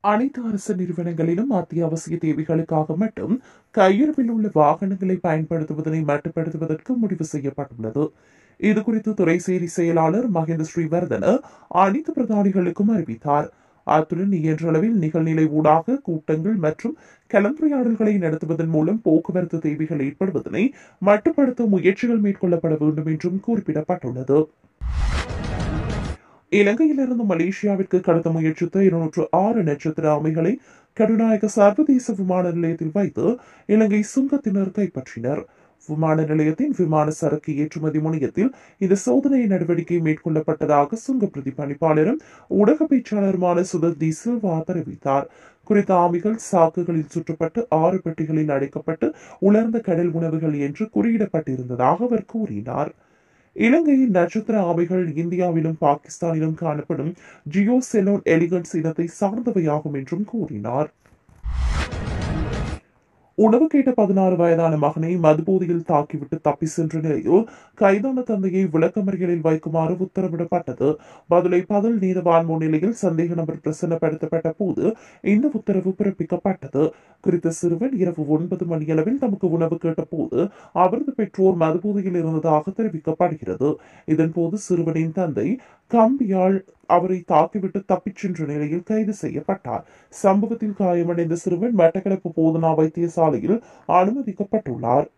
அனைத்து அரசு நிறுவனங்களிலும் அத்தியாவசிய தேவைகளுக்காக மட்டும் கையிருப்பில் உள்ள வாகனங்களை பயன்படுத்துவதனை மட்டுப்படுத்துவதற்கு முடிவு செய்யப்பட்டுள்ளது இதுகுறித்து துறை சேரி செயலாளர் மகேந்திர ஸ்ரீவர்தன அனைத்து பிரதானிகளுக்கும் அறிவித்தார் அத்துடன் இயன்றளவில் நிகழ்நிலை ஊடாக கூட்டங்கள் மற்றும் கலந்துரையாடல்களை நடத்துவதன் மூலம் போக்குவரத்து தேவைகள் ஏற்படுவதனை மட்டுப்படுத்த முயற்சிகள் மேற்கொள்ளப்பட வேண்டும் என்றும் குறிப்பிடப்பட்டுள்ளது இலங்கையிலிருந்து மலேசியாவிற்கு கடத்த முயற்சித்த இருநூற்று ஆறு நட்சத்திர ஆமைகளை கடுநாயக சர்வதேச விமான நிலையத்தில் வைத்து இலங்கை சுங்கத்தினர் கைப்பற்றினர் விமான நிலையத்தின் விமான சரக்கு ஏற்றுமதி முனையத்தில் இந்த சோதனை நடவடிக்கை மேற்கொள்ளப்பட்டதாக சுங்க பிரதிபலிப்பாளரும் ஊடக பேச்சாளருமான சுதர் டி சில்வா தெரிவித்தார் குறித்த ஆமைகள் சாக்குகளில் சுற்றப்பட்டு ஆறு பெட்டிகளில் அடைக்கப்பட்டு உலர்ந்த கடல் உணவுகள் என்று குறியிடப்பட்டிருந்ததாக அவர் கூறினார் இலங்கையின் நட்சத்திர ஆமைகள் இந்தியாவிலும் பாகிஸ்தானிலும் காணப்படும் ஜியோ செலோன் எலிகன்ஸ் இனத்தை சார்ந்தவையாகும் என்றும் கூறினார் உணவு கேட்ட பதினாறு வயதான மகனை மதுபோதையில் தாக்கிவிட்டு தப்பி சென்ற நிலையில் கைதான தந்தையை விளக்கமறியலில் வைக்குமாறு உத்தரவிடப்பட்டது பதிலை பதில் நீதவான் முன்னிலையில் சந்தேக நபர் பிரசன்னப்படுத்தப்பட்ட போது இந்த உத்தரவு பிறப்பிக்கப்பட்டது குறித்த சிறுவன் இரவு ஒன்பது மணியளவில் தமக்கு உணவு கேட்ட போது அவரது பெற்றோர் மதுபோதையில் இருந்ததாக தெரிவிக்கப்படுகிறது இதன்போது சிறுவனின் தந்தை கம்பியால் அவரை தாக்கிவிட்டு தப்பிச் சென்ற நிலையில் கைது செய்யப்பட்டார் சம்பவத்தில் காயமடைந்த சிறுவன் மட்டக்களப்பு போதனா வைத்தியசாலையில் அனுமதிக்கப்பட்டுள்ளார்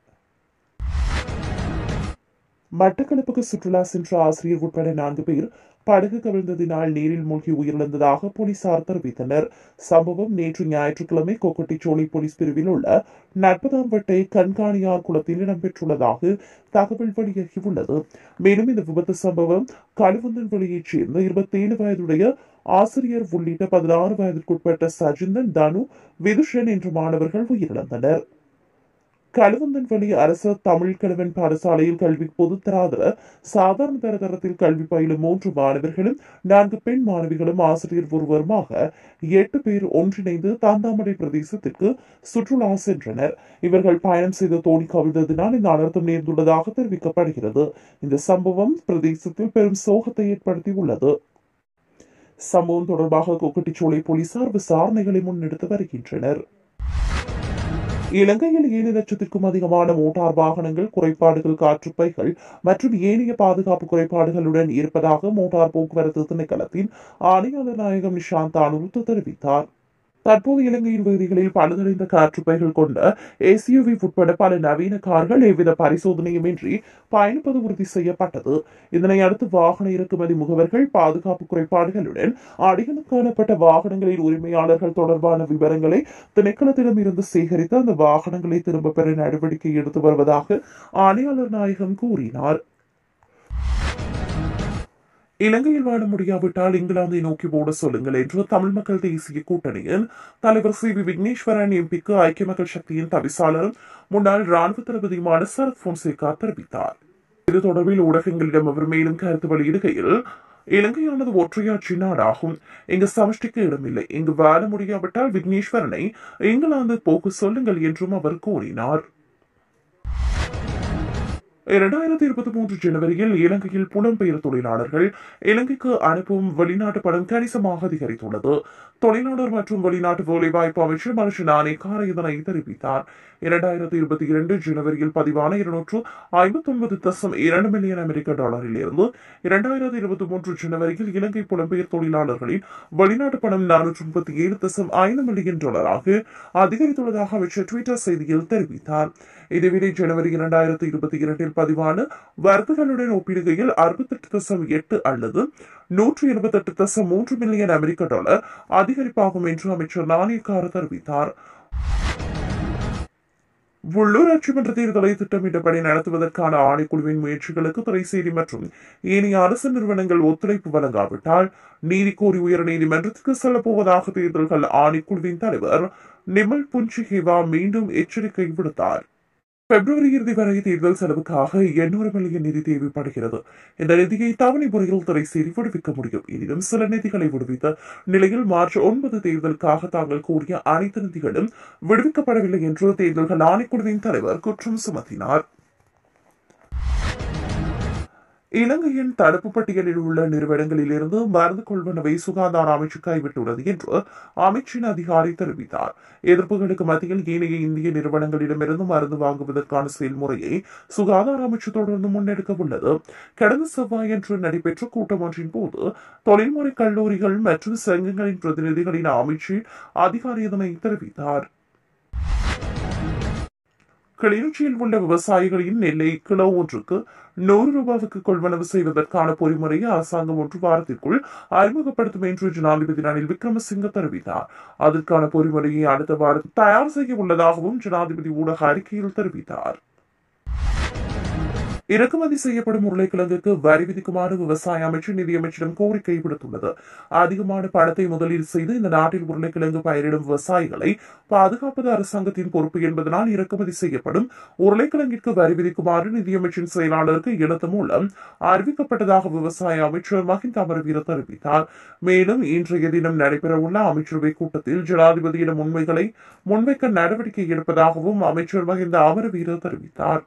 மட்டக்களப்புக்கு சுற்றுலா சென்ற ஆசிரியர் உட்பட நான்கு பேர் படகு கவிழ்ந்ததினால் நீரில் மூழ்கி உயிரிழந்ததாக போலீசார் தெரிவித்தனர் சம்பவம் நேற்று ஞாயிற்றுக்கிழமை கொக்கட்டிச்சோலை போலீஸ் பிரிவில் உள்ள நட்பதாம் வட்டை கண்காணியார் குளத்தில் இடம்பெற்றுள்ளதாக தகவல் வெளியாகியுள்ளது மேலும் இந்த விபத்து சம்பவம் கழுவந்தன் வெளியைச் சேர்ந்த இருபத்தி ஏழு வயதுடைய ஆசிரியர் உள்ளிட்ட பதினாறு வயதிற்குட்பட்ட சஜிந்தன் தனு விதுஷன் என்ற மாணவர்கள் உயிரிழந்தனர் கழுவந்தன் வழி அரசு தமிழ் கிழவன் பாடசாலையில் கல்வி பொதுத்தராதர சாதாரண தர தரத்தில் கல்வி பயிலும் மூன்று மாணவர்களும் நான்கு பெண் மாணவிகளும் ஆசிரியர் ஒருவருமாக எட்டு பேர் ஒன்றிணைந்து தாந்தாமடை பிரதேசத்திற்கு சுற்றுலா சென்றனர் இவர்கள் பயணம் செய்த தோணி கவிழ்ந்ததினால் இந்த அனர்த்தம் நேர்ந்துள்ளதாக தெரிவிக்கப்படுகிறது இந்த சம்பவம் பிரதேசத்தில் பெரும் சோகத்தை ஏற்படுத்தியுள்ளது சம்பவம் தொடர்பாக கொக்கட்டிச்சோலை போலீசார் விசாரணைகளை முன்னெடுத்து வருகின்றனர் இலங்கையில் ஏழு லட்சத்திற்கும் அதிகமான மோட்டார் வாகனங்கள் குறைபாடுகள் காற்றுப்பைகள் மற்றும் ஏனைய பாதுகாப்பு குறைபாடுகளுடன் இருப்பதாக மோட்டார் போக்குவரத்து திணைக்களத்தின் ஆணையாளர் நாயகம் நிஷாந்த் அனுருத்து தெரிவித்தார் தற்போது இலங்கையின் வீதிகளில் பழுதடைந்த காற்றுப்பைகள் கொண்ட எஸ்யூவி உட்பட பல நவீன கார்கள் எவ்வித பரிசோதனையுமின்றி பயணிப்பது உறுதி செய்யப்பட்டது இதனை அடுத்து வாகன இறக்குமதி முகவர்கள் பாதுகாப்பு குறைபாடுகளுடன் அடிகளும் காணப்பட்ட வாகனங்களின் உரிமையாளர்கள் தொடர்பான விவரங்களை திணைக்களத்திடம் இருந்து சேகரித்து அந்த வாகனங்களை திரும்ப பெற நடவடிக்கை எடுத்து வருவதாக ஆணையாளர் நாயகம் கூறினார் இலங்கையில் வாழ முடியாவிட்டால் இங்கிலாந்தை நோக்கி ஓட சொல்லுங்கள் என்று தமிழ் மக்கள் தேசிய கூட்டணியின் தலைவர் சி வி விக்னேஸ்வரன் எம்பிக்கு ஐக்கிய மக்கள் சக்தியின் தவிசாளரும் முன்னாள் ராணுவ தளபதியுமான சரத் போன்சேகா தெரிவித்தார் இது தொடர்பில் ஊடகங்களிடம் அவர் மேலும் கருத்து வெளியிடுகையில் இலங்கையானது ஒற்றையாட்சி நாடாகும் இங்கு சமஷ்டிக்கு இடமில்லை இங்கு வாழ முடியாவிட்டால் விக்னேஸ்வரனை இங்கிலாந்து போக்கு சொல்லுங்கள் என்றும் அவர் கூறினார் இரண்டாயிரத்தி இருபத்தி மூன்று ஜனவரியில் இலங்கையில் புலம்பெயர் தொழிலாளர்கள் இலங்கைக்கு அனுப்பும் வெளிநாட்டு படம் கணிசமாக அதிகரித்துள்ளது தொழிலாளர் மற்றும் வெளிநாட்டு வேலைவாய்ப்பு அமைச்சர் மனுஷன் ஆனேக்கார இதனை தெரிவித்தார் இரண்டாயிரத்தி இருபத்தி இரண்டு ஜனவரியில் பதிவான இருநூற்று ஐம்பத்தி ஒன்பது தசம் இரண்டு மில்லியன் அமெரிக்க டாலரில் இருந்து இரண்டாயிரத்தி இருபத்தி மூன்று ஜனவரியில் இலங்கை புலம்பெயர் தொழிலாளர்களின் வெளிநாட்டு பணம் நானூற்று முப்பத்தி ஏழு தசம் ஐந்து மில்லியன் டாலராக அதிகரித்துள்ளதாக அமைச்சர் ட்விட்டர் செய்தியில் தெரிவித்தார் இதுவரை ஜனவரி இரண்டாயிரத்தி இருபத்தி இரண்டில் பதிவான வர்த்தகளுடன் ஒப்பிடுகையில் அறுபத்தெட்டு தசம் எட்டு அல்லது நூற்றி எண்பத்தெட்டு தசம் மூன்று மில்லியன் அமெரிக்க டாலர் அதிகரிப்பாகும் என்று அமைச்சர் நாணயக்கார தெரிவித்தார் உள்ளூராட்சி மன்ற தேர்தலை திட்டமிட்டபடி நடத்துவதற்கான ஆணைக்குழுவின் முயற்சிகளுக்கு துறைசேரி மற்றும் ஏனைய அரசு நிறுவனங்கள் ஒத்துழைப்பு வழங்காவிட்டால் நீதி கோரி உயர்நீதிமன்றத்துக்கு செல்லப் போவதாக தேர்தல்கள் ஆணைக்குழுவின் தலைவர் நிமல் புஞ்சிஹேவா மீண்டும் எச்சரிக்கை விடுத்தார் பிப்ரவரி இறுதி வரை தேர்தல் செலவுக்காக எண்ணூறு மில்லியன் நிதி தேவைப்படுகிறது இந்த நிதியை தவணை முறையில் துறைசேரி விடுவிக்க முடியும் எனினும் சில நிதிகளை விடுவித்த நிலையில் மார்ச் ஒன்பது தேர்தலுக்காக தாங்கள் கூறிய அனைத்து நிதிகளும் விடுவிக்கப்படவில்லை என்று தேர்தல்கள் ஆணைக்குழுவின் தலைவர் குற்றம் சுமத்தினார் இலங்கையின் தடுப்பு பட்டியலில் உள்ள நிறுவனங்களிலிருந்து மருந்து கொள்வனவை சுகாதார அமைச்சு கைவிட்டுள்ளது என்று அமைச்சின் அதிகாரி தெரிவித்தார் எதிர்ப்புகளுக்கு மத்தியில் ஏனைய இந்திய நிறுவனங்களிடமிருந்து மருந்து வாங்குவதற்கான செயல்முறையை சுகாதார அமைச்சு தொடர்ந்து முன்னெடுக்க உள்ளது கடந்த செவ்வாயன்று நடைபெற்ற கூட்டம் ஒன்றின் போது தொழில்முறை கல்லூரிகள் மற்றும் சங்கங்களின் பிரதிநிதிகளின் அமைச்சின் அதிகாரி இதனை தெரிவித்தார் கிளிநொச்சியில் உள்ள விவசாயிகளின் நெல்லை கிலோ ஒன்றுக்கு நூறு ரூபாவுக்கு கொள்வனவு செய்வதற்கான பொறிமுறையை அரசாங்கம் ஒன்று வாரத்திற்குள் அறிமுகப்படுத்தும் என்று ஜனாதிபதி ரணில் விக்ரமசிங்க தெரிவித்தார் அதற்கான பொறிமுறையை அடுத்த வாரம் தயார் செய்ய உள்ளதாகவும் ஜனாதிபதி ஊடக அறிக்கையில் தெரிவித்தார் இறக்குமதி செய்யப்படும் உருளைக்கிழங்குக்கு வரி விதிக்குமாறு விவசாய அமைச்சர் நிதியமைச்சரிடம் கோரிக்கை விடுத்துள்ளது அதிகமான பணத்தை முதலீடு செய்து இந்த நாட்டில் உருளைக்கிழங்கு பயிரிடும் விவசாயிகளை பாதுகாப்பது அரசாங்கத்தின் பொறுப்பு என்பதனால் இறக்குமதி செய்யப்படும் உருளைக்கிழங்கிற்கு வரி விதிக்குமாறு நிதியமைச்சின் செயலாளருக்கு எழுத்து மூலம் அறிவிக்கப்பட்டதாக விவசாய அமைச்சர் மஹிந்த அமரவீர தெரிவித்தார் மேலும் இன்றைய தினம் நடைபெறவுள்ள அமைச்சரவை கூட்டத்தில் ஜனாதிபதியிடம் உண்மைகளை முன்வைக்க நடவடிக்கை எடுப்பதாகவும் அமைச்சர் மஹிந்த அமரவீர தெரிவித்தார்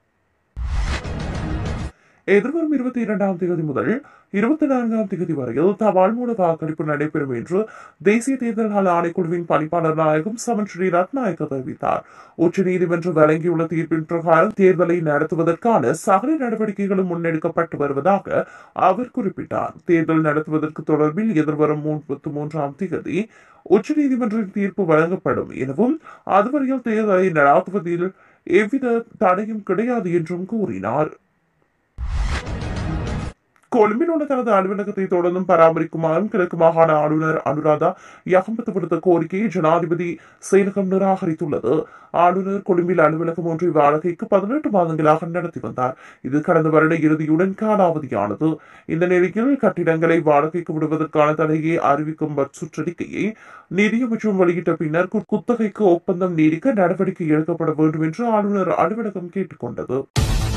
எதிர்வரும் இருபத்தி இரண்டாம் தேதி முதல் இருபத்தி நான்காம் தேதி வரையில் தபால் மூல வாக்களிப்பு நடைபெறும் என்று தேசிய தேர்தல்கள் ஆணைக்குழுவின் பணிப்பாளர் நாயகம் சமன் ஸ்ரீ ரத்நாயக்க தெரிவித்தார் உச்சநீதிமன்றம் வழங்கியுள்ள தீர்ப்பின் பிரகாரம் தேர்தலை நடத்துவதற்கான சகல நடவடிக்கைகளும் முன்னெடுக்கப்பட்டு வருவதாக அவர் குறிப்பிட்டார் தேர்தல் நடத்துவதற்கு தொடர்பில் எதிர்வரும் முப்பத்தி மூன்றாம் தேதி உச்சநீதிமன்றின் தீர்ப்பு வழங்கப்படும் எனவும் அதுவரையில் தேர்தலை நடத்துவதில் எவ்வித தடையும் கிடையாது என்றும் கூறினார் கொழும்பில் உள்ள தனது அலுவலகத்தை தொடர்ந்தும் பராமரிக்குமாறும் கிழக்கு மாகாண ஆளுநர் அனுராதா யகம்பத்து விடுத்த கோரிக்கையை ஜனாதிபதி செயலகம் நிராகரித்துள்ளது ஆளுநர் கொழும்பில் அலுவலகம் ஒன்றை வாடகைக்கு பதினெட்டு மாதங்களாக நடத்தி வந்தார் இது கடந்த வருட இறுதியுடன் காலாவதியானது இந்த நிலையில் கட்டிடங்களை வாடகைக்கு விடுவதற்கான தடையை அறிவிக்கும் சுற்றறிக்கையை நிதியமைச்சர் வெளியிட்ட பின்னர் குத்தகைக்கு ஒப்பந்தம் நீடிக்க நடவடிக்கை எடுக்கப்பட வேண்டும் என்று ஆளுநர் அலுவலகம் கேட்டுக்கொண்டது